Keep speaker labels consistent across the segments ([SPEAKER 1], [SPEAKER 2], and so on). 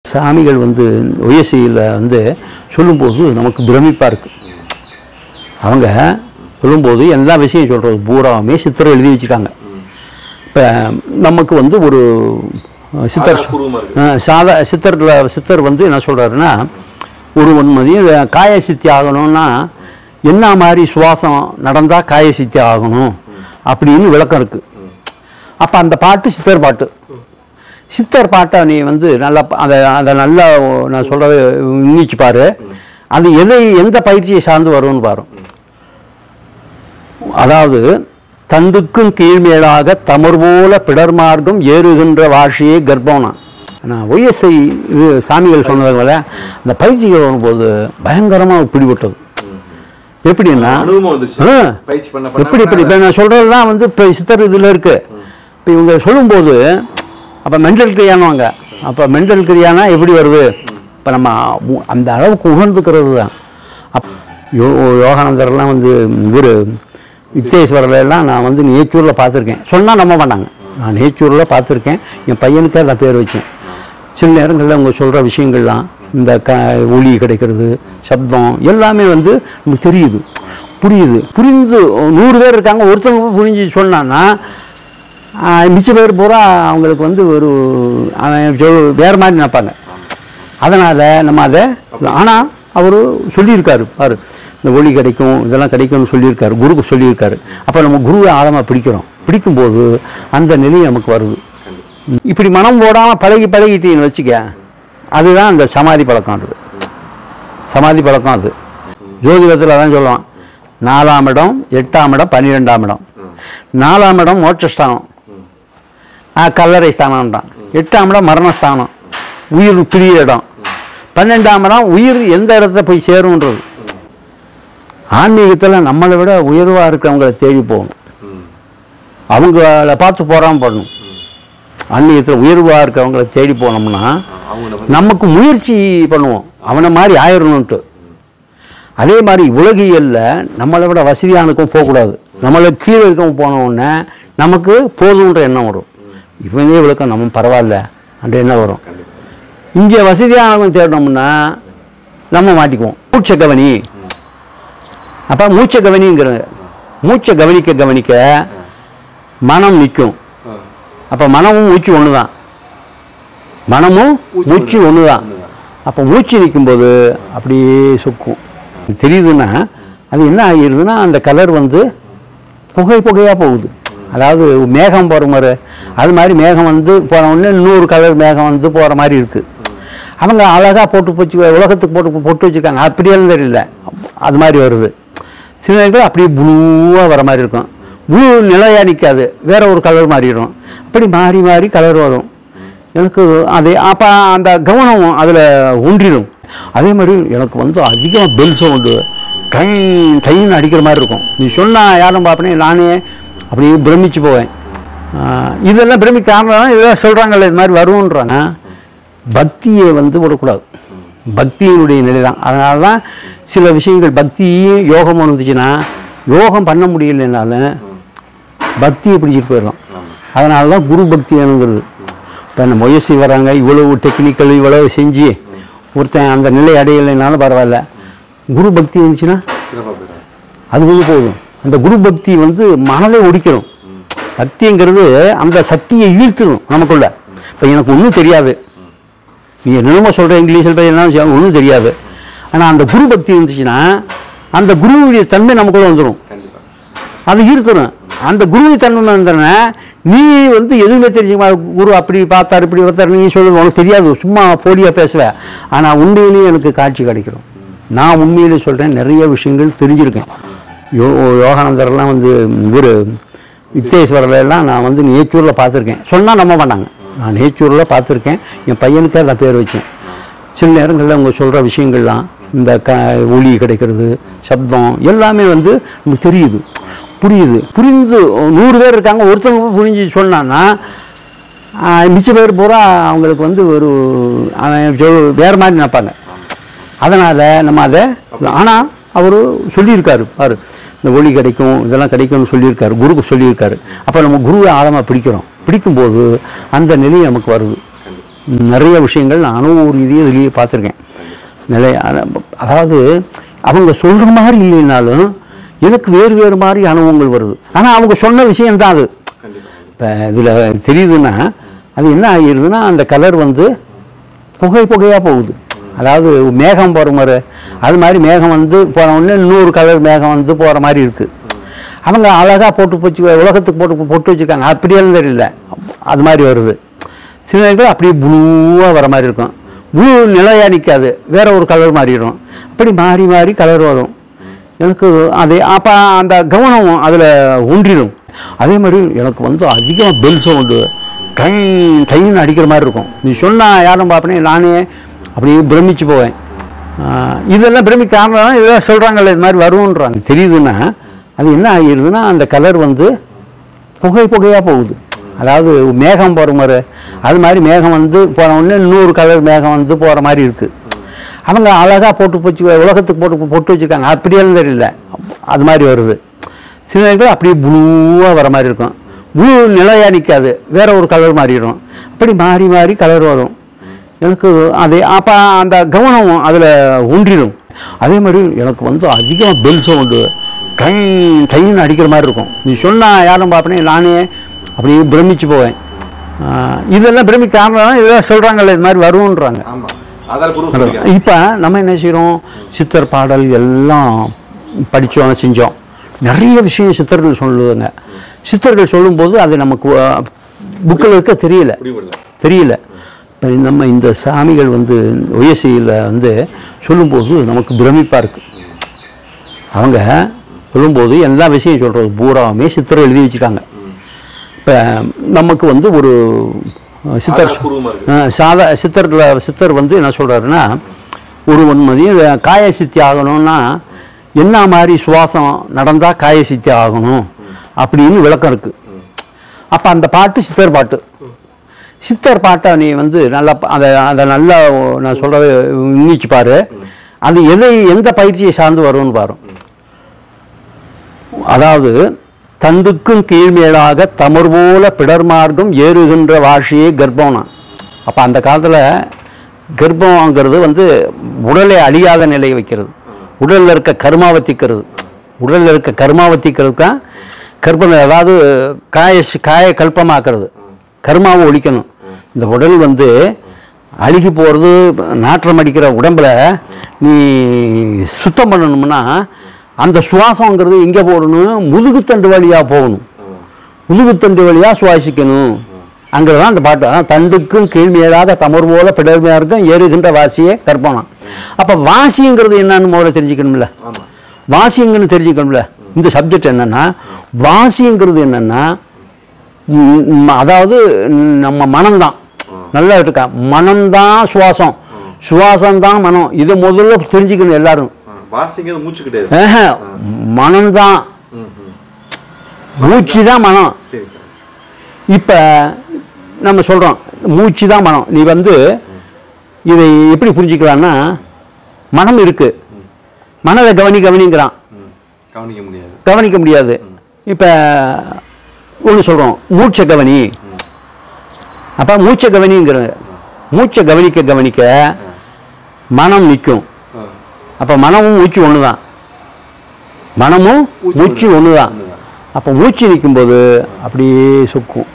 [SPEAKER 1] சாமிகள் வந்து ஒய்எஸ்சியில் வந்து சொல்லும்போது நமக்கு பிரமிப்பாக இருக்குது அவங்க சொல்லும்போது எல்லா விஷயம் சொல்கிறது பூராவுமே சித்தர் எழுதி வச்சுருக்காங்க இப்போ நமக்கு வந்து ஒரு அஹ், சித்தர்
[SPEAKER 2] ஆதாரபூர்வமா இருக்கு.
[SPEAKER 1] அஹ், சாதா சித்தரில் சித்தர் வந்து என்ன சொல்கிறாருன்னா ஒரு ஒன்மதி காய சித்தி ஆகணும்னா என்ன மாதிரி சுவாசம் நடந்தால் காய சித்தி ஆகணும் அப்படின்னு விளக்கம் இருக்குது அப்போ அந்த பாட்டு சித்தர் பாட்டு சித்தர் பாட்டை நீ வந்து நல்லா ப- அதை அதை நல்லா நான் சொல்கிறத உன்னிச்சு பாரு அது எதை எந்த பயிற்சியை சார்ந்து வரும்னு பாரு அதாவது தண்டுக்கும் கீழ்மேலாக தமர் போல பிடர் மார்க்கம் ஏறுகின்ற வாஷியே கர்ப்பம்னா நான் ஒய்எஸ்ஐ இது சாமிகள் சொன்னது போல அந்த பயிற்சிகள் வரும்போது பயங்கரமாக பிடிபட்டது எப்படின்னா
[SPEAKER 2] அனுபவம் வந்துருச்சு
[SPEAKER 1] ஆ.
[SPEAKER 2] பயிற்சி பண்ண பண்ண
[SPEAKER 1] எப்படி இப்படி இப்போ நான் சொல்கிறதெல்லாம் வந்து இப்போ சித்தர் இதில் இருக்குது இப்போ இவங்க சொல்லும்போது அப்போ மெண்டல் கிரியானுவாங்க அப்போ மெண்டல் கிரியானா எப்படி வருது இப்போ நம்ம உ- அந்த அளவுக்கு உணர்ந்துக்கிறது தான் அப் யோ யோகானந்தர்லாம் வந்து இவர் யுக்தேஸ்வரில் எல்லாம் நான் வந்து நேச்சூரில் பார்த்துருக்கேன் சொன்னால் நம்ப மாட்டாங்க நான் நேச்சூரில் பார்த்துருக்கேன் என் பையனுக்கே அதை பேர் வச்சேன் சில நேரங்களில் அவங்க சொல்கிற விஷயங்கள்லாம் இந்த க ஒளி கிடைக்கிறது சப்தம் எல்லாமே வந்து நமக்கு தெரியுது புரியுது புரிந்து நூறு பேர் இருக்காங்க ஒருத்தவங்க புரிஞ்சு சொன்னான்னா ஆஹ், மிச்ச பேர் பூரா அவங்களுக்கு வந்து ஒரு அவன் சொல் வேறு மாதிரி நினைப்பாங்க அதனால் நம்ம அதை ஆனால் அவர் சொல்லியிருக்காரு பாரு இந்த ஒளி கிடைக்கும் இதெல்லாம் கிடைக்கும்னு சொல்லியிருக்காரு குருக்கு சொல்லியிருக்காரு அப்போ நம்ம குருவை ஆழமாக பிடிக்கிறோம் பிடிக்கும்போது அந்த நிலை நமக்கு வருது இப்படி மனம் போடாமல் பழகி பழகிட்டீன்னு வச்சுக்க அதுதான் அந்த சமாதி பழக்கம் அது சமாதி பழக்கம் அது ஜோதிடத்தில் அதான் சொல்லுவான் நாலாம் இடம் எட்டாம் இடம் பன்னிரெண்டாம் இடம் நாலாம் இடம் மோட்சஸ்தானம் ஆ, கல்லறை ஸ்தானம்ன்றான் எட்டாம் இடம் மரணஸ்தானம் உயிர் பிரிய இடம் பன்னெண்டாம் இடம் உயிர் எந்த இடத்துல போய் சேரும்ன்றது ஆன்மீகத்தில் நம்மளை விட உயர்வாக இருக்கிறவங்கள தேடி போகணும் அவங்கள பார்த்து போகாமல் பண்ணணும் ஆன்மீகத்தில் உயர்வாக இருக்கிறவங்கள தேடி போனோம்னா
[SPEAKER 2] அவங்க நம்ம
[SPEAKER 1] நமக்கு முயற்சி பண்ணுவோம் அவனை மாதிரி ஆயிரணுன்ட்டு அதே மாதிரி உலகியல்ல நம்மளை விட வசதியானுக்கும் போகக்கூடாது நம்மளை கீழே இருக்கவங்க போன உடனே நமக்கு போதுன்ற எண்ணம் வரும் இவனே விளக்கம் நம்ம பரவாயில்ல அந்த எண்ணம் வரும் இங்கே வசதியானவங்க தேடினோம்னா நம்ம மாட்டிக்குவோம் மூச்சை கவனி அப்போ மூச்சை கவனிங்கிறது மூச்சை கவனிக்க கவனிக்க மனம் நிற்கும் அப்போ மனமும் மூச்சு ஒன்று தான் மனமும் மூச்சு ஒன்று தான் அப்போ மூச்சு நிற்கும்போது அப்படியே சொக்கும் தெரியுதுன்னா அது என்ன ஆகிருதுன்னா அந்த கலர் வந்து புகை புகையாக போகுது அதாவது மேகம் போகிற மாதிரி அது மாதிரி மேகம் வந்து போன உடனே இன்னொரு கலர் மேகம் வந்து போகிற மாதிரி இருக்குது அவங்க அழகாக போட்டு போச்சு உலகத்துக்கு போட்டு போட்டு வச்சுருக்காங்க அப்படியெல்லாம் தெரியல அது மாதிரி வருது சில நேரத்தில் அப்படியே ப்ளூவாக வர மாதிரி இருக்கும் ப்ளூ நிலையாக நிற்காது வேற ஒரு கலர் மாறிடும் அப்படி மாறி மாறி கலர் வரும் எனக்கு அது அப்போ அந்த கவனம் அதில் ஊன்றிடும் அதே மாதிரி எனக்கு வந்து அதிகமாக பெல் சவுண்டு ட்ரைன் ட்ரெயின் அடிக்கிற மாதிரி இருக்கும் நீ சொன்னால் யாரும் பார்ப்பனே நானே அப்படியே பிரமிச்சு போவேன் ஆஹ் இதெல்லாம் பிரமிக்க காரணம் இதெல்லாம் சொல்கிறாங்கல்ல இது மாதிரி வரும்ன்றாங்க பக்தியை வந்து விடக்கூடாது பக்தியினுடைய நிலை தான் அதனால தான் சில விஷயங்கள் பக்தியும் யோகம் வந்துச்சுன்னா யோகம் பண்ண முடியலைனாலும் பக்தியை பிடிச்சிட்டு போயிடலாம் அதனால தான் குரு பக்தி வேணுங்கிறது இப்போ நம்ம முயற்சி வராங்க இவ்வளவு டெக்னிக்கல் இவ்வளவு செஞ்சு ஒருத்தன் அந்த நிலை அடையலைனாலும் பரவாயில்ல குரு பக்தி இருந்துச்சுன்னா
[SPEAKER 2] சிறப்பாக போயிடும்
[SPEAKER 1] அது வந்து போதும் அந்த குரு பக்தி வந்து மனதை ஒடிக்கணும் பக்திங்கிறது அந்த சக்தியை ஈழ்த்தணும் நமக்குள்ள இப்போ எனக்கு ஒன்றும் தெரியாது நீ என்னென்னமோ சொல்கிற இங்கிலீஷில் போய் என்ன ஒன்றும் தெரியாது ஆனால் அந்த குரு பக்தி இருந்துச்சுன்னா அந்த குருவுடைய தன்மை நமக்குள்ள வந்துடும்
[SPEAKER 2] கண்டிப்பா
[SPEAKER 1] அது ஈர்த்தணும் அந்த குருவை தன்மை வந்தோடனே நீ வந்து எதுவுமே தெரிஞ்சுக்க குரு அப்படி பார்த்தார் இப்படி பார்த்தார் நீ சொல்லு உனக்கு தெரியாது சும்மா போலியாக பேசுவேன் ஆனால் உண்மையிலேயே எனக்கு காட்சி கிடைக்கிறோம் நான் உண்மையிலே சொல்கிறேன் நிறைய விஷயங்கள் தெரிஞ்சிருக்கேன் யோ யோகானந்தரெல்லாம் வந்து இவர் யுக்தேஸ்வரில் எல்லாம் நான் வந்து நேச்சூரில் பார்த்துருக்கேன் சொன்னால் நம்ப மாட்டாங்க நான் நேச்சூரில் பார்த்துருக்கேன் என் பையனுக்கே அதை பேர் வச்சேன் சில நேரங்களில் அவங்க சொல்கிற விஷயங்கள்லாம் இந்த க ஒளி கிடைக்கிறது சப்தம் எல்லாமே வந்து நமக்கு தெரியுது புரியுது புரிந்து நூறு பேர் இருக்காங்க ஒருத்தவங்க புரிஞ்சு சொன்னான்னா ஆஹ், மிச்ச பேர் பூரா அவங்களுக்கு வந்து ஒரு அவன் சொல் வேறு மாதிரி நினைப்பாங்க அதனால் நம்ம அதை ஆனால் அவர் சொல்லியிருக்காரு பாரு இந்த ஒளி கிடைக்கும் இதெல்லாம் கிடைக்கும்னு சொல்லியிருக்காரு குருக்கு சொல்லியிருக்காரு அப்போ நம்ம குருவை ஆழமாக பிடிக்கிறோம் பிடிக்கும்போது அந்த நிலை நமக்கு வருது நிறைய விஷயங்கள் நான் அனுபவ ரீதியாக இதுலேயே பார்த்துருக்கேன் நிறைய அத- அதாவது அவங்க சொல்கிற மாதிரி இல்லைனாலும் எனக்கு வேறு வேறு மாதிரி அனுபவங்கள் வருது ஆனால் அவங்க சொன்ன விஷயம்தான் அது
[SPEAKER 2] கண்டிப்பா
[SPEAKER 1] இப்போ இதில் தெரியுதுன்னா அது என்ன ஆகிடுதுன்னா அந்த கலர் வந்து புகை புகையாக போகுது அதாவது மேகம் போகிற மாதிரி அது மாதிரி மேகம் வந்து போன உடனே இன்னொரு கலர் மேகம் வந்து போகிற மாதிரி இருக்குது அவங்க அழகாக போட்டு போச்சு உலகத்துக்கு போட்டு போட்டு வச்சுருக்காங்க அப்படியெல்லாம் தெரியல அது மாதிரி வருது சில நேரத்தில் அப்படியே ப்ளூவாக வர மாதிரி இருக்கும் ப்ளூ நிலையாக நிற்காது வேற ஒரு கலர் மாறிடும் அப்படி மாறி மாறி கலர் வரும் எனக்கு அது அப்போ அந்த கவனம் அதில் ஒன்றிடும் அதே மாதிரி எனக்கு வந்து அதிகமாக பெல் சவுண்டு ட்ரைன் ட்ரைன் அடிக்கிற மாதிரி இருக்கும் நீ சொன்னால் யாரும் பார்ப்பனே நானே அப்படியே பிரமிச்சு போவேன் ஆஹ் இதெல்லாம் பிரமிக்க காரணம் இதெல்லாம் சொல்கிறாங்கல்ல இது மாதிரி வரும்ன்றாங்க தெரியுதுன்னா அது என்ன ஆகிடுதுன்னா அந்த கலர் வந்து புகை புகையாக போகுது அதாவது மேகம் போகிற மாதிரி அது மாதிரி மேகம் வந்து போன உடனே இன்னொரு கலர் மேகம் வந்து போகிற மாதிரி இருக்குது அவங்க அழகாக போட்டு போச்சு உலகத்துக்கு போட்டு போட்டு வச்சுருக்காங்க அப்படியெல்லாம் தெரியல அது மாதிரி வருது சில நேரத்தில் அப்படியே ப்ளூவாக வர மாதிரி இருக்கும் ப்ளூ நிலையாக நிற்காது வேற ஒரு கலர் மாறிடும் அப்படி மாறி மாறி கலர் வரும் எனக்கு அது அப்போ அந்த கவனம் அதில் ஒன்றிடும் அதே மாதிரி எனக்கு வந்து அதிகமாக பெல் சவுண்டு ட்ரைன் ட்ரைன் அடிக்கிற மாதிரி இருக்கும் நீ சொன்னால் யாரும் பார்ப்பனே நானே அப்படியே பிரமிச்சு போவேன் ஆஹ் இதெல்லாம் பிரமிக்க காரணம் இதெல்லாம் சொல்கிறாங்கல்ல இது மாதிரி வரும்ன்றாங்க
[SPEAKER 2] ஆமா ஆதாரபூர்வம் சொல்லிருக்காங்க
[SPEAKER 1] இப்போ நம்ம என்ன செய்கிறோம் சித்தர் பாடல் எல்லாம் படித்தோம் செஞ்சோம் நிறைய விஷயம் சித்தர்கள் சொல்லுவாங்க சித்தர்கள் சொல்லும்போது அது நமக்கு புக்கில் இருக்க தெரியல
[SPEAKER 2] புரியவில்லை
[SPEAKER 1] தெரியல இப்போ நம்ம இந்த சாமிகள் வந்து ஒயசியில் வந்து சொல்லும்போது நமக்கு பிரமிப்பாக இருக்கு அவங்க சொல்லும்போது எல்லா விஷயம் சொல்கிறது பூராவுமே சித்தர் எழுதி வச்சுட்டாங்க இப்போ நமக்கு வந்து ஒரு அஹ், சித்தர்
[SPEAKER 2] ஆதாரபூர்வமா இருக்கு
[SPEAKER 1] அஹ், சாதா சித்தர்ல சித்தர் வந்து என்ன சொல்கிறாருன்னா ஒரு ஒன்மதி காய சித்தி ஆகணும்னா என்ன மாதிரி சுவாசம் நடந்தால் காய சித்தி ஆகணும் அப்படின்னு விளக்கம் இருக்குது அப்போ அந்த பாட்டு சித்தர் பாட்டு சித்தர் பாட்டை நீ வந்து நல்லா ப- அதை அதை நல்லா நான் சொல்கிறத உன்னிச்சு பாரு அது எதை எந்த பயிற்சியை சார்ந்து வரும்னு பாரு அதாவது தண்டுக்கும் கீழ்மேலாக தமர் போல பிடர் மார்க்கம் ஏறுகின்ற வாஷியே கர்ப்பம்னா அப்போ அந்த காலத்தில் கர்ப்பங்கிறது வந்து உடலை அழியாத நிலையை வைக்கிறது உடலில் இருக்க கர்மாவத்திக்கிறது உடலில் இருக்க கர்மாவத்திக்கிறது தான் கர்ப்பம் அதாவது காய காய கல்பமாக்குறது கர்மாவை ஒழிக்கணும் இந்த உடல் வந்து அழுகி போகிறது நாற்றம் அடிக்கிற உடம்புல நீ சுத்தம் பண்ணணும்னா அந்த சுவாசங்கிறது எங்கே போடணும் முதுகுத்தண்டு வழியாக போகணும் முதுகுத்தண்டு வழியாக சுவாசிக்கணும் அங்கே தான் அந்த பாட்டு அதான் தண்டுக்கும் கீழ்மையிடாத தமர் போல பிடர்மையாக இருக்கும் ஏறுகின்ற வாசியே கற்பனம் அப்போ வாசிங்கிறது என்னன்னு முதல்ல தெரிஞ்சுக்கணும்ல
[SPEAKER 2] ஆமா
[SPEAKER 1] வாசியங்கன்னு தெரிஞ்சுக்கணும்ல இந்த சப்ஜெக்ட் என்னன்னா வாசிங்கிறது என்னன்னா ம், ம், அதாவது நம்ம மனம்தான் நல்லா இருக்கா மனம்தான் சுவாசம் சுவாசம் தான் மனம் இதை முதல்ல தெரிஞ்சுக்கணும் எல்லாரும்
[SPEAKER 2] ஆ, வாசிங்கிறது மூச்சு கிடையாது
[SPEAKER 1] ஆஹா, மனம்தான்
[SPEAKER 2] ம், ம்.
[SPEAKER 1] மூச்சு தான் மனம்
[SPEAKER 2] சரி சார்
[SPEAKER 1] இப்போ நம்ம சொல்கிறோம் மூச்சு தான் மனம் நீ வந்து இதை எப்படி புரிஞ்சுக்கலான்னா மனம் இருக்கு மனதை கவனி கவனிங்கிறான்
[SPEAKER 2] ம். கவனிக்க முடியாது
[SPEAKER 1] கவனிக்க முடியாது இப்போ ஒன்று சொல்கிறோம் மூச்சை கவனி அப்போ மூச்சை கவனிங்கிறது மூச்சை கவனிக்க கவனிக்க மனம் நிற்கும்
[SPEAKER 2] ஆ,
[SPEAKER 1] அப்போ மனமும் மூச்சு ஒன்று தான் மனமும் மூச்சு ஒன்று தான்
[SPEAKER 2] ஒண்ணுதான்.
[SPEAKER 1] அப்போ மூச்சு நிற்கும்போது அப்படியே சுக்கும்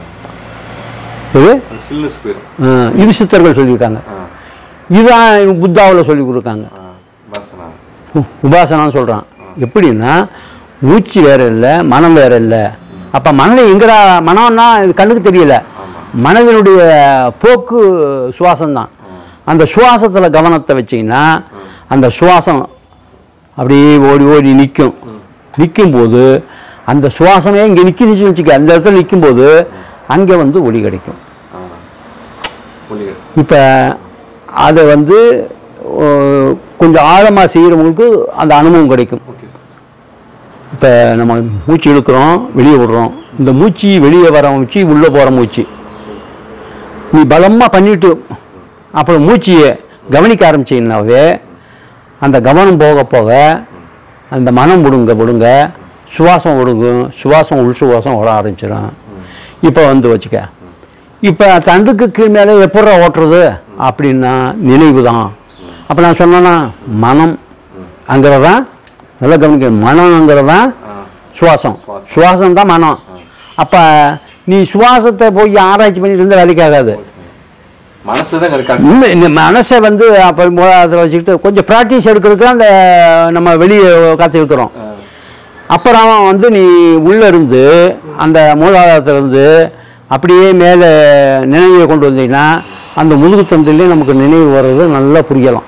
[SPEAKER 1] இது
[SPEAKER 2] அந்த சில்னஸ் போயிடும்
[SPEAKER 1] அஹ், இது சித்தர்கள் சொல்லியிருக்காங்க
[SPEAKER 2] ஆ
[SPEAKER 1] இதுதான் புத்தாவில் சொல்லி கொடுக்காங்க
[SPEAKER 2] ஆ வாசனா
[SPEAKER 1] உ- உபாசனான்னு சொல்கிறான் எப்படின்னா மூச்சு வேற இல்லை மனம் வேற இல்லை அப்போ மனதை எங்கடா மனம்னா இது கண்ணுக்கு தெரியல மனதினுடைய போக்கு சுவாசம்தான் அந்த சுவாசத்தில் கவனத்தை வச்சிங்கன்னா அந்த சுவாசம் அப்படியே ஓடி ஓடி நிற்கும் நிற்கும்போது அந்த சுவாசமே இங்கே நிற்கிதுன்னு வச்சுக்க அந்த இடத்துல நிற்கும்போது அங்கே வந்து ஒளி கிடைக்கும்
[SPEAKER 2] ஆ ஒளிகள்
[SPEAKER 1] இப்போ அதை வந்து ஓ, கொஞ்சம் ஆழமாக செய்கிறவங்களுக்கு அந்த அனுபவம் கிடைக்கும்
[SPEAKER 2] ஓகே சார்
[SPEAKER 1] இப்போ நம்ம மூச்சு இழுக்கிறோம் வெளியே விடுறோம் இந்த மூச்சு வெளியே வர மூச்சு உள்ளே போகிற மூச்சு நீ பலமாக பண்ணிட்டு அப்புறம் மூச்சியை கவனிக்க ஆரம்பிச்சிங்கனாவே அந்த கவனம் போக போக அந்த மனம் விடுங்க விடுங்க சுவாசம் விடுங்கும் சுவாசம் உள் சுவாசம் விட ஆரம்பிச்சிடும் இப்போ வந்து வச்சுக்க இப்போ தண்டுக்கு கீழ் மேலே எப்பட்றா ஓட்டுறது அப்படின்னா நினைவு தான் அப்போ நான் சொன்னேன்னா மனம் அங்கிறதான் நல்லா கவனிக்க மனம்ங்கிறது தான்
[SPEAKER 2] ஆ
[SPEAKER 1] சுவாசம்
[SPEAKER 2] சுவாசம்.
[SPEAKER 1] சுவாசம் தான் மனம் அப்போ நீ சுவாசத்தை போய் ஆராய்ச்சி பண்ணிட்டு இருந்தால் வேலைக்கு ஆகாது
[SPEAKER 2] மனசு தான் இருக்கா
[SPEAKER 1] உண்மை இந்த மனசை வந்து அப்போ மூலாதாரத்தில் வச்சுக்கிட்டு கொஞ்சம் ப்ராக்டிஸ் எடுக்கிறதுக்கு அந்த நம்ம வெளியே காத்து இருக்கிறோம் அப்புறம் வந்து நீ உள்ளே இருந்து அந்த மூலாதாரத்துல இருந்து அப்படியே மேலே நினைவை கொண்டு வந்தீங்கன்னா அந்த முதுகுத்தண்டிலே நமக்கு நினைவு வர்றது நல்லா புரியலாம்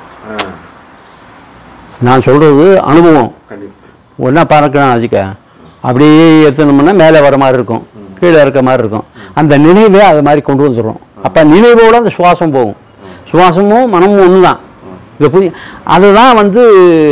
[SPEAKER 1] நான் சொல்கிறது அனுபவம்
[SPEAKER 2] கண்டிப்பா
[SPEAKER 1] ஒன்றா பறக்கணும் வச்சுக்க அப்படியே எடுத்துனோம்னா மேலே வர மாதிரி இருக்கும் கீழே இருக்க மாதிரி இருக்கும் அந்த நினைவே அது மாதிரி கொண்டு வந்துடும் அப்போ நினைவோடு அந்த சுவாசம் போகும் சுவாசமும் மனமும் ஒன்று தான் இது புரிய அதுதான் வந்து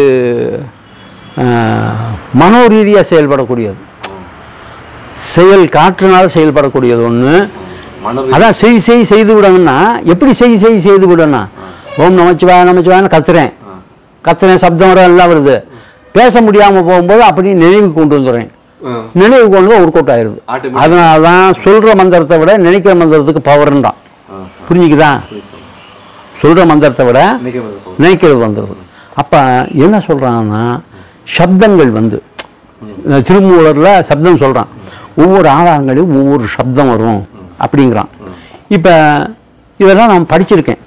[SPEAKER 1] ஆஹ், மனோ ரீதியாக செயல்படக்கூடியது செயல் காற்றுனால் செயல்படக்கூடியது ஒன்று
[SPEAKER 2] மன
[SPEAKER 1] அதான் செய் செய் செய்து விடணும்னா எப்படி செய் செய் செய்து விடணும் ஓம் நமச்சிவாய நமச்சிவாயன்னு கத்துறேன் கத்துறேன் சப்தம் வர எல்லாம் வருது பேச முடியாமல் போகும்போது அப்படி நினைவுக்கு கொண்டு வந்துடுறேன் நினைவு கொண்டு ஒர்க் அவுட் ஆயிடுது
[SPEAKER 2] Automatic.
[SPEAKER 1] அதனால தான் சொல்கிற மந்திரத்தை விட நினைக்கிற மந்திரத்துக்கு பவர்ன்றான் புரிஞ்சுக்குதா சொல்கிற மந்திரத்தை விட நினைக்கிறது வந்துடுது அப்போ என்ன சொல்கிறாங்கன்னா சப்தங்கள் வந்து இந்த திருமூலரில் சப்தம் சொல்கிறான் ஒவ்வொரு ஆதாரங்களையும் ஒவ்வொரு சப்தம் வரும் அப்படிங்கிறான் இப்போ இதெல்லாம் நான் படிச்சிருக்கேன்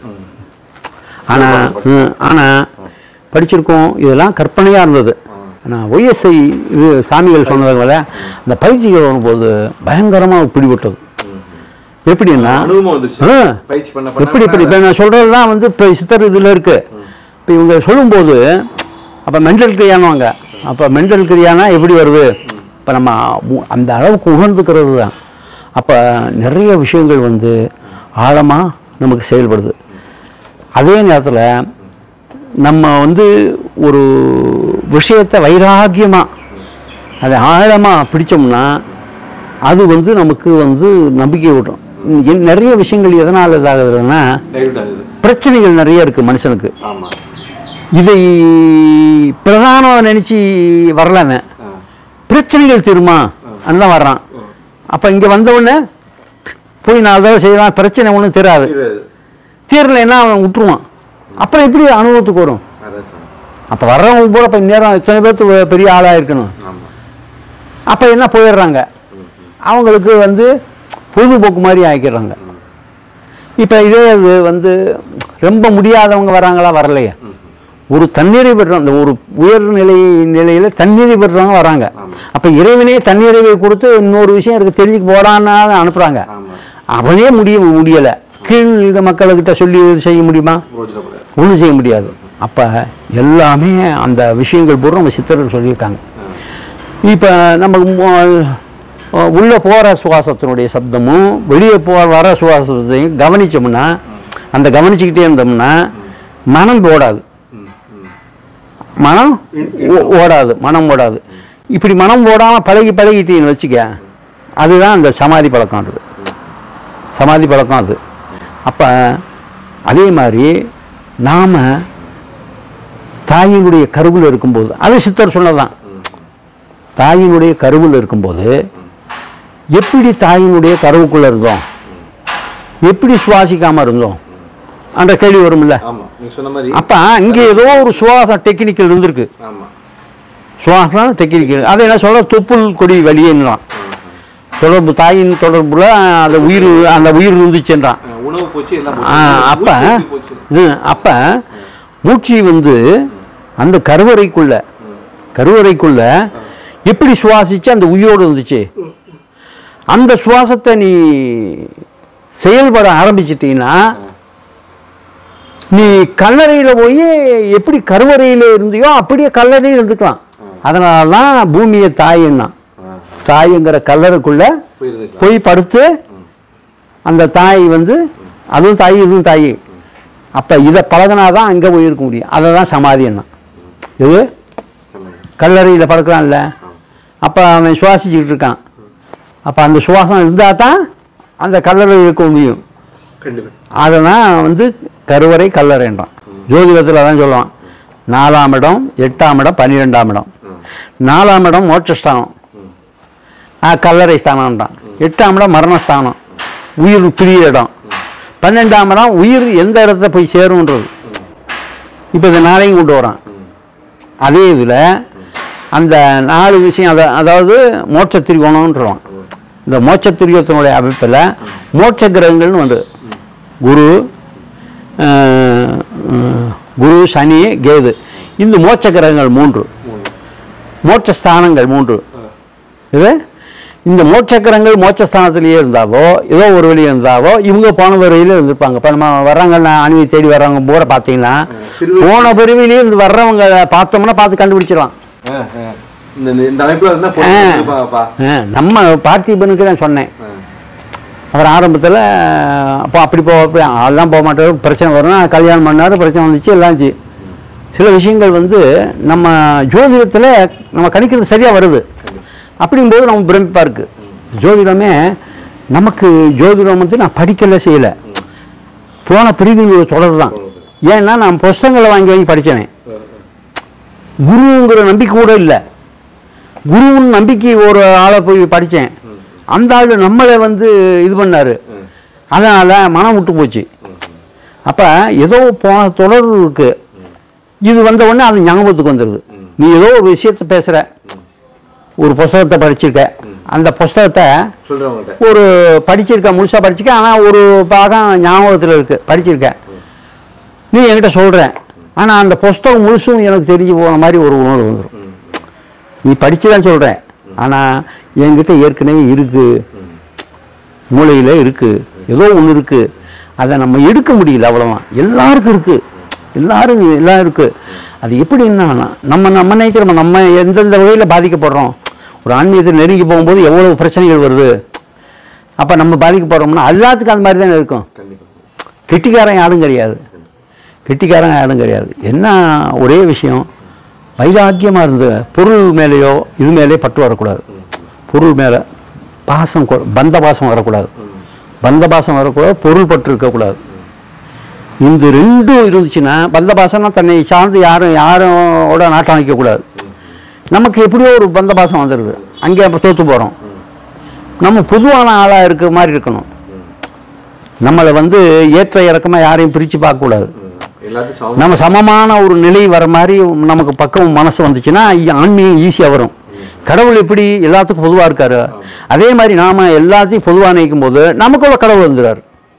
[SPEAKER 1] ஆனால் ஆனால் படிச்சிருக்கோம் இதெல்லாம் கற்பனையாக இருந்தது ஆனால் ஒய்எஸ்ஐ இது சாமிகள் சொன்னதை போல அந்த பயிற்சிகள் வரும்போது பயங்கரமாக பிடிபட்டது எப்படின்னா
[SPEAKER 2] அனுபவம் வந்துருச்சு
[SPEAKER 1] ஆ.
[SPEAKER 2] பயிற்சி பண்ண
[SPEAKER 1] எப்படி இப்படி இப்போ நான் சொல்கிறதெல்லாம் வந்து இப்போ சித்தர் இதில் இருக்குது இப்போ இவங்க சொல்லும்போது அப்போ மென்டல் கிரியானுவாங்க அப்போ மென்டல் கிரியானா எப்படி வருது இப்போ நம்ம உ- அந்த அளவுக்கு உணர்ந்துக்கிறது தான் அப்போ நிறைய விஷயங்கள் வந்து ஆழமாக நமக்கு செயல்படுது அதே நேரத்தில் நம்ம வந்து ஒரு விஷயத்தை வைராக்கியமாக அதை ஆழமாக பிடிச்சோம்னா அது வந்து நமக்கு வந்து நம்பிக்கை விடும் இங்க நிறைய விஷயங்கள் எதனால் இதாகுதுன்னா
[SPEAKER 2] டைவர்ட் ஆகுது
[SPEAKER 1] பிரச்சனைகள் நிறைய இருக்குது மனுஷனுக்கு
[SPEAKER 2] ஆமா
[SPEAKER 1] இதை பிரதானம் நினச்சி வரலாமே
[SPEAKER 2] ஆ.
[SPEAKER 1] பிரச்சனைகள் தீருமா தான் வர்றான் அப்போ இங்கே வந்தவுடனே போய் நாலு தடவை செய்யலாம் பிரச்சனை ஒன்றும் தெரியாது
[SPEAKER 2] தெரியாது.
[SPEAKER 1] தீரலைன்னா அவன் விட்டுருவான் அப்புறம் எப்படி அனுபவத்துக்கு வரும்
[SPEAKER 2] அதான் சார்
[SPEAKER 1] அப்போ வர்றவங்க கூட இப்போ நேரம் இத்தனை பேர்த்து பெரிய ஆளாக இருக்கணும்
[SPEAKER 2] ஆமா
[SPEAKER 1] அப்போ என்ன போயிடுறாங்க அவங்களுக்கு வந்து பொழுதுபோக்கு மாதிரி ஆக்கிடுறாங்க இப்போ இதே இது வந்து ரொம்ப முடியாதவங்க வராங்களா வரலையா ஒரு தண்ணீரை பெற்றோம் இந்த ஒரு உயர்நிலை நிலையில் தண்ணீரை பெற்றவங்க வராங்க அப்போ இறைவனே தண்ணீரை கொடுத்து இன்னொரு விஷயம் இருக்கு தெரிஞ்சுக்க போடான்னு அனுப்புகிறாங்க
[SPEAKER 2] ஆமா
[SPEAKER 1] அவனே முடிய முடியலை கீழ் இந்த மக்கள்கிட்ட சொல்லி இது செய்ய முடியுமா
[SPEAKER 2] ரோஜில்
[SPEAKER 1] ஒன்றும் செய்ய முடியாது அப்போ எல்லாமே அந்த விஷயங்கள் பூரா நம்ம சித்தர்கள் சொல்லியிருக்காங்க இப்போ நமக்கு உள்ளே போகிற சுவாசத்தினுடைய சப்தமும் வெளியே போ வர சுவாசத்தையும் கவனிச்சோம்னா அந்த கவனிச்சுக்கிட்டே இருந்தோம்னா மனம் ஓடாது மனம் ஓ- ஓடாது மனம் ஓடாது இப்படி மனம் ஓடாமல் பழகி பழகிட்டீங்கன்னு வச்சுக்க அதுதான் அந்த சமாதி பழக்கம் அது சமாதி பழக்கம் அது அப்போ அதே மாதிரி நாம் தாயினுடைய கருவில் இருக்கும்போது அது சித்தர் சொன்னதுதான் தாயினுடைய கருவில் இருக்கும்போது எப்படி தாயினுடைய கருவுக்குள்ளே இருந்தோம் எப்படி சுவாசிக்காமல் இருந்தோம் அந்த கேள்வி வரும்ல
[SPEAKER 2] ஆமா நீங்க சொன்ன மாதிரி
[SPEAKER 1] அப்போ அங்கே ஏதோ ஒரு சுவாசம் டெக்னிக்கல் இருந்திருக்கு
[SPEAKER 2] ஆமா
[SPEAKER 1] சுவாசம் டெக்னிக்கல் அதை என்ன சொல்ற தொப்புள் கொடி வழியன்றான் தொடர்பு தாயின் தொடர்புல அந்த உயிர் அந்த உயிர் இருந்துச்சுன்றான்
[SPEAKER 2] ஆ, உணவு போச்சு எல்லாம்
[SPEAKER 1] ஆ, அப்ப
[SPEAKER 2] மூச்சு எப்படி போச்சு
[SPEAKER 1] இது அப்ப மூச்சு வந்து அந்த கருவறைக்குள்ள கருவறைக்குள்ள எப்படி சுவாசிச்சு அந்த உயிரோடு இருந்துச்சு அந்த சுவாசத்தை நீ செயல்பட ஆரம்பிச்சிட்டீங்கன்னா நீ கல்லறையில் போய் எப்படி கருவறையில் இருந்தியோ அப்படியே கல்லறையில் இருந்துக்கலாம் அதனால தான் பூமியை தாயின்னா
[SPEAKER 2] ஆ,
[SPEAKER 1] தாய்ங்கிற கல்லறைக்குள்ள
[SPEAKER 2] போயிருந்துக்கலாம்
[SPEAKER 1] போய் படுத்து அந்த தாய் வந்து அதுவும் தாய் இதுவும் தாய் அப்போ இதை பழகினாதான் அங்கே போய் இருக்க முடியும் அதை தான் சமாதி என்ன இது
[SPEAKER 2] சொல்லுங்க
[SPEAKER 1] கல்லறையில் படுக்கிறான்ல அப்போ அவன் சுவாசிச்சுக்கிட்டு இருக்கான் அப்போ அந்த சுவாசம் இருந்தால் தான் அந்த கல்லறை இருக்க முடியும்
[SPEAKER 2] கண்டிப்பா
[SPEAKER 1] அதெல்லாம் வந்து கருவறை கல்லறைன்றான் ஜோதிடத்தில் தான் சொல்லுவான் நாலாம் இடம் எட்டாம் இடம் பன்னிரெண்டாம் இடம் நாலாம் இடம் மோட்சஸ்தானம் ஆ, கல்லறை ஸ்தானம்ன்றான் எட்டாம் இடம் மரணஸ்தானம் உயிர் பிரிய இடம் பன்னெண்டாம் இடம் உயிர் எந்த இடத்துல போய் சேரும்ன்றது இப்போ இந்த நாளையும் கொண்டு வரான் அதே இதில் அந்த நாலு விஷயம் அத அதாவது மோட்ச திரிகோணம்ன்றவான் இந்த மோட்ச திரிகோணத்தினுடைய அமைப்பில் மோட்ச கிரகங்கள்னு வந்து குரு அஹ், அஹ், குரு சனி கேது இந்த மோட்ச கிரகங்கள் மூன்று மோட்ச ஸ்தானங்கள் மூன்று இது இந்த மோட்சக்கரங்கள் மோட்சஸ்தானத்திலேயே இருந்தாவோ ஏதோ ஒரு வழி இருந்தாவோ இவங்க போன பிறவியில இருந்திருப்பாங்க இப்போ நம்ம வர்றாங்க அணுவி தேடி வர்றவங்க பூரா பார்த்தீங்கன்னா
[SPEAKER 2] சிறு
[SPEAKER 1] போன பிறவிலேயே இருந்து வர்றவங்க பார்த்தோம்னா பார்த்து கண்டுபிடிச்சிடலாம்
[SPEAKER 2] ஆ, ஆ. இந்த இந்த அமைப்புல இருந்தா போட்டுருப்பாங்கப்பா
[SPEAKER 1] ஆ, நம்ம பார்த்திபனுக்கு நான் சொன்னேன் அவர் ஆரம்பத்தில் அப்போ அப்படி போ அப்படி அதெல்லாம் போக மாட்டார் பிரச்சனை வரும் கல்யாணம் பண்ணார் பிரச்சனை வந்துச்சு எல்லாம் ஆச்சு சில விஷயங்கள் வந்து நம்ம ஜோதிடத்தில் நம்ம கணிக்கிறது சரியாக வருது அப்படிங்கும்போது நம்ம பிரமிப்பாக இருக்குது ஜோதிடமே நமக்கு ஜோதிடம் வந்து நான் படிக்கல செய்யலை போன பிரிவின் ஒரு தொடர் தான் ஏன்னா நான் புஸ்தகங்களை வாங்கி வாங்கி படித்தேன் குருங்கிற நம்பிக்கை கூட இல்லை குருவின் நம்பிக்கை ஒரு ஆளை போய் படித்தேன் அந்த ஆள் நம்மளை வந்து இது பண்ணார் அதனால் மனம் விட்டு போச்சு அப்போ ஏதோ போன தொடர் இருக்கு இது வந்த உடனே அது ஞாபகத்துக்கு வந்துடுது நீ ஏதோ ஒரு விஷயத்தை பேசுகிற ஒரு புஸ்தகத்தை படிச்சிருக்க அந்த புஸ்தகத்தை
[SPEAKER 2] சொல்றவங்கள்ட்ட
[SPEAKER 1] ஒரு படிச்சிருக்க முழுசாக படிச்சிருக்க ஆனால் ஒரு பாகம் ஞாபகத்தில் இருக்குது படிச்சிருக்க நீ என்கிட்ட சொல்கிற ஆனால் அந்த புஸ்தகம் முழுசும் எனக்கு தெரிஞ்சு போன மாதிரி ஒரு உணர்வு வந்துடும் நீ படித்து தான் சொல்கிற ஆனால் என்கிட்ட ஏற்கனவே இருக்குது மூளையில் இருக்குது ஏதோ ஒன்று இருக்குது அதை நம்ம எடுக்க முடியல அவ்வளோதான் எல்லாருக்கும் இருக்குது எல்லாரும் எல்லாம் இருக்குது அது எப்படின்னா நம்ம நம்ம நினைக்கிறோம் நம்ம எந்தெந்த வகையில் பாதிக்கப்படுறோம் ஒரு ஆன்மீகத்தில் நெருங்கி போகும்போது எவ்வளோ பிரச்சனைகள் வருது அப்போ நம்ம பாதிக்கப்படுறோம்னா எல்லாத்துக்கும் அந்த மாதிரி தானே இருக்கும்
[SPEAKER 2] கண்டிப்பா
[SPEAKER 1] கெட்டிக்காரன் யாரும் கிடையாது கெட்டிக்காரன் யாரும் கிடையாது என்ன ஒரே விஷயம் வைராக்கியமாக இருந்து பொருள் மேலேயோ இது மேலேயோ பற்று வரக்கூடாது பொருள் மேலே பாசம் கொ- பந்த பாசம் வரக்கூடாது பந்த பாசம் வரக்கூடாது பொருள் பற்று இருக்கக்கூடாது இந்த ரெண்டும் இருந்துச்சுன்னா பந்த பாசம்னா தன்னை சார்ந்து யாரும் யாரோட நாட்டம் வைக்கக்கூடாது நமக்கு எப்படியோ ஒரு பந்த பாசம் வந்துடுது அங்கே அப்போ தோற்று போகிறோம் நம்ம பொதுவான ஆளாக இருக்கிற மாதிரி இருக்கணும் நம்மளை வந்து ஏற்ற இறக்கமாக யாரையும் பிரித்து பார்க்கக்கூடாது
[SPEAKER 2] எல்லாத்தையும் சமம்
[SPEAKER 1] நம்ம சமமான ஒரு நிலை வர மாதிரி நமக்கு பக்கம் மனசு வந்துச்சுன்னா இ- ஆன்மீகம் ஈஸியாக வரும் கடவுள் எப்படி எல்லாத்துக்கும் பொதுவாக இருக்காரு அதே மாதிரி நாம் எல்லாத்தையும் பொதுவாக நினைக்கும் போது நமக்குள்ள கடவுள் வந்துடுறாரு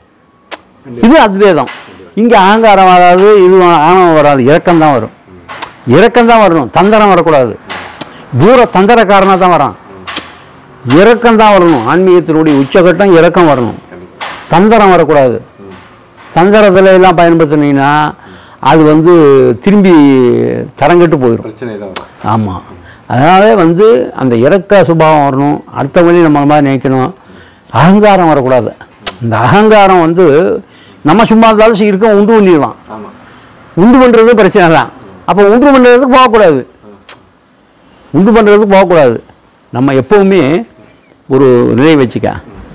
[SPEAKER 1] இது அத்வேதம் இங்கே அகங்காரம் வராது இது ஆணவம் வராது இறக்கம் தான் வரும் இறக்கம் தான் வரணும் தந்திரம் வரக்கூடாது பூர தந்திரக்காரனாக தான் வரான் இறக்கம் தான் வரணும் ஆன்மீகத்தினுடைய உச்சகட்டம் இறக்கம் வரணும் தந்திரம் வரக்கூடாது தந்திரத்துல எல்லாம் பயன்படுத்தினீங்கன்னா அது வந்து திரும்பி தரங்கெட்டு போயிடும்
[SPEAKER 2] பிரச்சனை தான் வரும்
[SPEAKER 1] ஆமாம் அதனாலே வந்து அந்த இறக்க சுபாவம் வரணும் அடுத்தவங்களையும் நம்ம மாதிரி நினைக்கணும் அகங்காரம் வரக்கூடாது இந்த அகங்காரம் வந்து நம்ம சும்மா இருந்தாலும் சரி இருக்க உண்டு பண்ணிடலாம்
[SPEAKER 2] ஆமா
[SPEAKER 1] உண்டு பண்ணுறது பிரச்சனை தான் அப்போ உண்டு பண்ணுறதுக்கு போகக்கூடாது உண்டு பண்ணுறதுக்கு போகக்கூடாது நம்ம எப்போவுமே ஒரு நிலை வச்சுக்க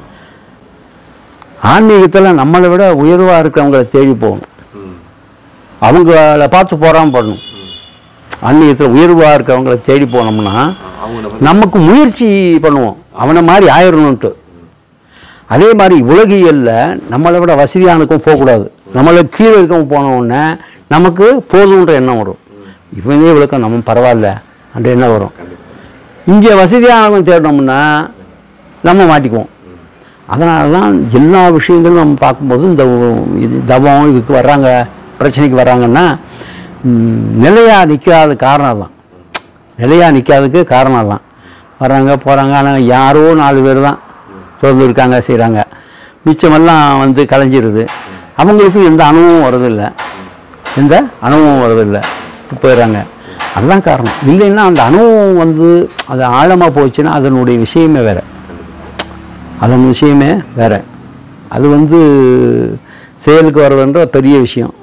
[SPEAKER 1] ஆன்மீகத்தில் நம்மளை விட உயர்வாக இருக்கிறவங்கள தேடி போகணும்
[SPEAKER 2] ம்
[SPEAKER 1] அவங்கள பார்த்து போகாமல் பண்ணணும் ஆன்மீகத்தில் உயர்வாக இருக்கிறவங்கள தேடி போனோம்னா
[SPEAKER 2] ஆ, அவங்க நம்ம
[SPEAKER 1] நமக்கு முயற்சி பண்ணுவோம் அவனை மாதிரி ஆயிரணுன்ட்டு அதே மாதிரி உலகியல்ல நம்மளை விட வசதியானுக்கும் போகக்கூடாது நம்மளை கீழே இருக்கவங்க போன உடனே நமக்கு போதுன்ற எண்ணம் வரும் இவனே விளக்கம் நம்ம பரவாயில்ல அந்த எண்ணம் வரும் இங்கே வசதியானவங்க தேடினோம்னா நம்ம மாட்டிக்குவோம் அதனால தான் எல்லா விஷயங்களும் நம்ம பார்க்கும்போது இந்த இது தவம் இதுக்கு வர்றாங்க பிரச்சனைக்கு வர்றாங்கன்னா ம், நிலையா நிற்காத காரணம் தான் நிலையாக நிற்காததுக்கு காரணம் தான் வர்றாங்க போகிறாங்க ஆனால் யாரோ நாலு பேர் தான் தொடர்ந்து இருக்காங்க செய்கிறாங்க மிச்சமெல்லாம் வந்து கலைஞ்சிருது அவங்களுக்கு எந்த அணுவும் வரதில்லை எந்த அணுவும் வரதில்லை போயிடுறாங்க அதுதான் காரணம் இல்லைன்னா அந்த அணுவும் வந்து அது ஆழமாக போச்சுன்னா அதனுடைய விஷயமே வேறு அதன் விஷயமே வேறு அது வந்து செயலுக்கு வர்றதுன்ற பெரிய விஷயம்